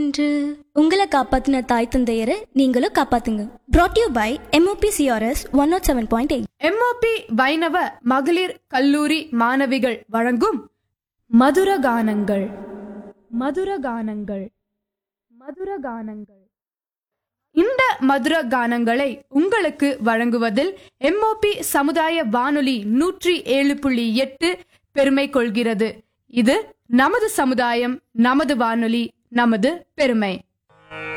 என்று உங்களை காப்பாத்தின தாய் தந்தையரை நீங்களும் காப்பாத்துங்க brought you by MOP CRS one nought seven point eight MOP Vaishnava மகளிர் கல்லூரி மாணவிகள் வழங்கும் மதுரகானங்கள் மதுரகானங்கள் மதுரகானங்கள் இந்த மதுர கானங்களை உங்களுக்கு வழங்குவதில் எம்ஓபி சமுதாய வானொலி நூற்றி ஏழு புள்ளி எட்டு பெருமை கொள்கிறது இது நமது சமுதாயம் நமது வானொலி நமது பெருமை